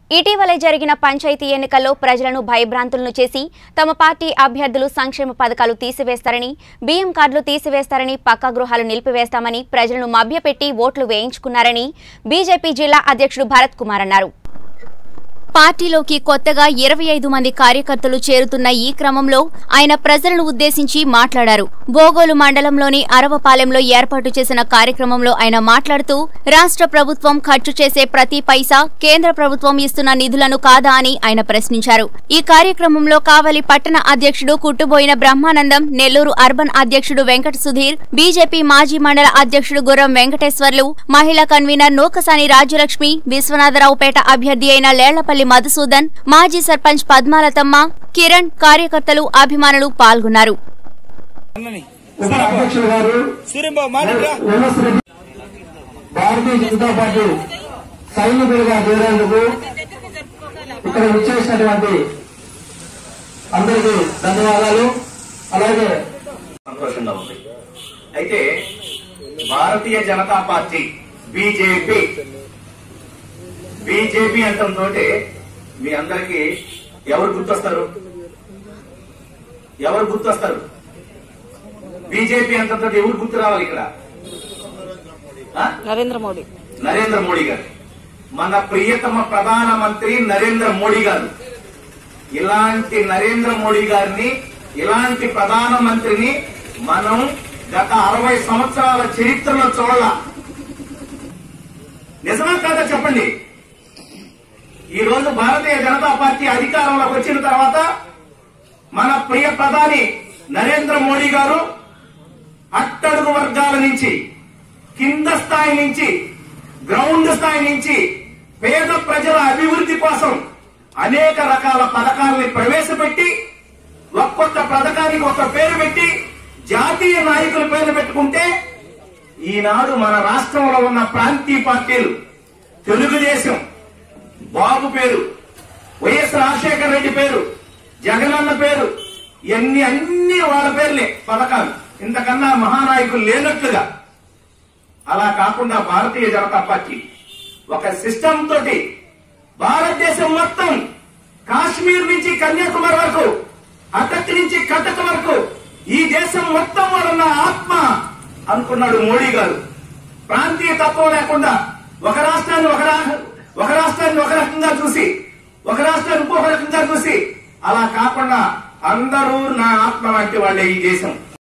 ఇటీవలే జరిగిన పంచాయతీ ఎన్నికల్లో ప్రజలను భయభ్రాంతులను చేసి తమ పార్టీ అభ్యర్థులు సంక్షేమ పథకాలు తీసివేస్తారని బియ్యం కార్డులు తీసివేస్తారని పక్కా గృహాలు నిలిపివేస్తామని ప్రజలను మభ్యపెట్టి ఓట్లు వేయించుకున్నారని బీజేపీ జిల్లా అధ్యక్షుడు భరత్ కుమార్ అన్నారు పార్టీలోకి కొత్తగా ఇరవై ఐదు మంది కార్యకర్తలు చేరుతున్న ఈ క్రమంలో ఆయన ప్రజలను ఉద్దేశించి మాట్లాడారు బోగోలు మండలంలోని అరవపాలెంలో ఏర్పాటు చేసిన కార్యక్రమంలో ఆయన మాట్లాడుతూ రాష్ట్ర ప్రభుత్వం ఖర్చు చేసే ప్రతి పైసా కేంద్ర ప్రభుత్వం ఇస్తున్న నిధులను కాదా అని ఆయన ప్రశ్నించారు ఈ కార్యక్రమంలో కావలి పట్టణ అధ్యక్షుడు కుట్టుబోయిన బ్రహ్మానందం నెల్లూరు అర్బన్ అధ్యక్షుడు వెంకట సుధీర్ బీజేపీ మాజీ మండల అధ్యక్షుడు గుర్రం వెంకటేశ్వర్లు మహిళా కన్వీనర్ నూకసాని రాజ్యలక్ష్మి విశ్వనాథరావుపేట అభ్యర్థి అయిన లేళ్లపల్లి మధుసూదన్ మాజీ సర్పంచ్ పద్మాలతమ్మ కిరణ్ కార్యకర్తలు అభిమానులు పాల్గొన్నారు అన్నని ఉప అధ్యక్షులు గారు సూర్యంబాబు మాట్లాడరా వైఎస్ రెడ్డి భారతీయ జనతా పార్టీ సైనికులుగా చేరేందుకు ఇక్కడ విచ్చేసినటువంటి అందరికీ ధన్యవాదాలు అలాగే సంతోషంగా ఉంది అయితే భారతీయ జనతా పార్టీ బీజేపీ బీజేపీ అంటంతో మీ అందరికి ఎవరు గుర్తొస్తారు ఎవరు గుర్తొస్తారు బీజేపీ అంటంతో ఎవరు గుర్తు రావాలి ఇక్కడ ఆ? నరేంద్ర మోడీ నరేంద్ర మోడీ గారు మన ప్రియతమ ప్రధానమంత్రి నరేంద్ర మోడీ గారు ఇలాంటి నరేంద్ర మోడీ గారిని ఇలాంటి ప్రధానమంత్రిని మనం గత అరవై సంవత్సరాల చరిత్రలో చూడాల నిజమా కాదా చెప్పండి ఈ రోజు భారతీయ జనతా పార్టీ అధికారంలోకి వచ్చిన తర్వాత మన ప్రియ ప్రధాని నరేంద్ర మోడీ గారు అట్టడుగు వర్గాల నుంచి కింద స్థాయి నుంచి గ్రౌండ్ స్థాయి నుంచి పేద ప్రజల అభివృద్ధి కోసం అనేక రకాల పథకాలని ప్రవేశపెట్టి ఒక్కొక్క పథకానికి ఒక పేరు పెట్టి జాతీయ నాయకుల పేరు పెట్టుకుంటే ఈనాడు మన రాష్ట్రంలో ఉన్న ప్రాంతీయ పార్టీలు తెలుగుదేశం బాబు పేరు వైఎస్ రాజశేఖర రెడ్డి పేరు జగనన్న పేరు ఇవన్నీ అన్ని వాళ్ళ పేర్లే పథకాలు ఇంతకన్నా మహానాయకులు లేనట్లుగా అలా కాకుండా భారతీయ జనతా పార్టీ ఒక సిస్టమ్ తోటి భారతదేశం మొత్తం కాశ్మీర్ నుంచి కన్యాకుమారి వరకు అక్కడి నుంచి కటక్ వరకు ఈ దేశం మొత్తం వాళ్ళన్న ఆత్మ అనుకున్నాడు మోడీ గారు ప్రాంతీయ తత్వం లేకుండా ఒక రాష్ట్రాన్ని ఒక రా- ఒక రాష్ట్రాన్ని ఒక రకంగా చూసి ఒక రాష్ట్రాన్ని ఇంకొక రకంగా చూసి అలా కాకుండా అందరూ నా ఆత్మ లాంటి వాళ్ళే ఈ దేశం